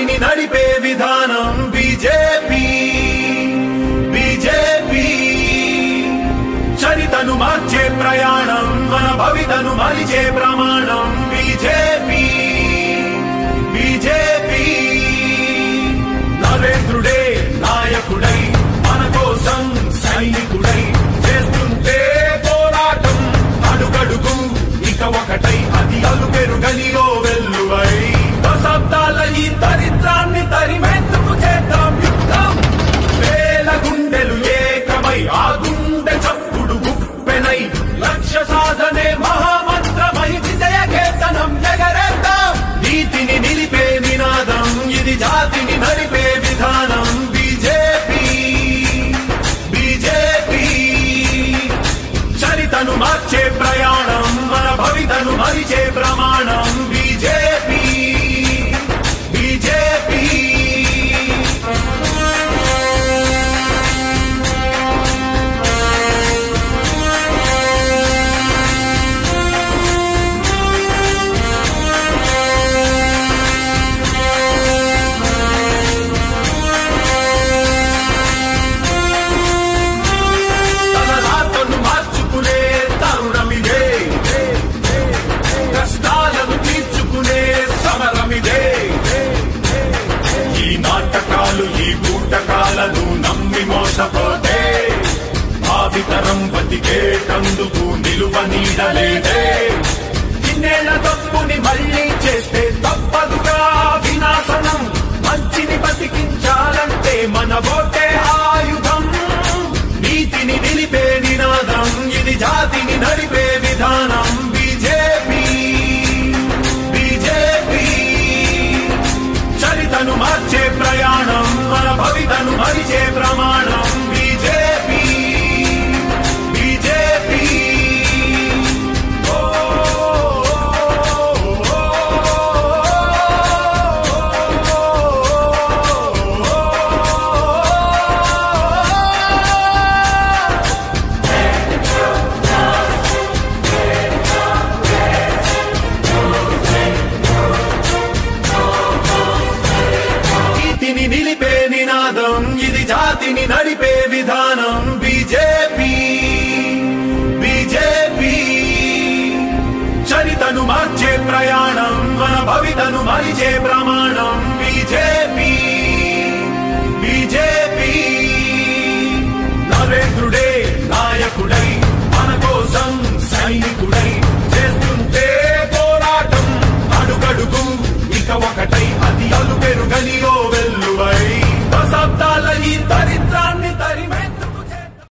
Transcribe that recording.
జాతిని నడిపే విధానం బీజేపీ బీజేపీ చరితను మార్చే ప్రయాణం మన భవితను మలిచే ప్రమాణం బీజేపీ బీజేపీ నరేంద్రుడే నాయకుడై మన కోసం సైనికుడై చేస్తుంటే పోరాటం అడుగడుగు ఇక ఒకటై అది అలు పెరుగనిలో వెల్లువై దశాబ్దాల ఈ దరిద్రాన్ని తరిమేందుకు చేద్దాం యుద్ధం వేల గుండెలు ఏకమై ఆ గుండె చప్పుడు గుప్పెనై లక్ష్య సాధనే మహామంత్రమై విజయ కేతనం ఎగరేద్దాం నీతిని నిలిపే నినాదం ఇది జాతిని నడిపే విధానం బీజేపీ బీజేపీ చరితను మార్చే ప్రయాణం మన భవితను మరిచే ప్రమాణం బీజేపీ బీజేపీ తన రాతను మార్చుకునే తరుణమిదే కష్టాలను తీర్చుకునే సమరమిదే ఈ నాటకాలు ఈ బూటకాలను నమ్మి మోసపోతే భావితరం బతికేటందుకు నిలువ నీడలేదే ఇన్నేళ్ల తప్పుని మళ్ళీ చేస్తే తప్పదుగా వినాశనం మంచిని బతికించాలంటే మన ఓటే ఆయుధం నీతిని నిలిపే నినాదం ఇది జాతిని నడిపే విధానం బీజేపీ బీజేపీ చరితను మార్చే ప్రయాణం మన భవితను మరిచే ప్రమాణం బీజేపీ బీజేపీ ఓ నీతిని నిలిపే నినాదం ఇది జాతిని నడిపే విధానం బీజేపీ బీజేపీ చరితను మార్చే ప్రయాణం మన భవితను మరిచే ప్రమాణం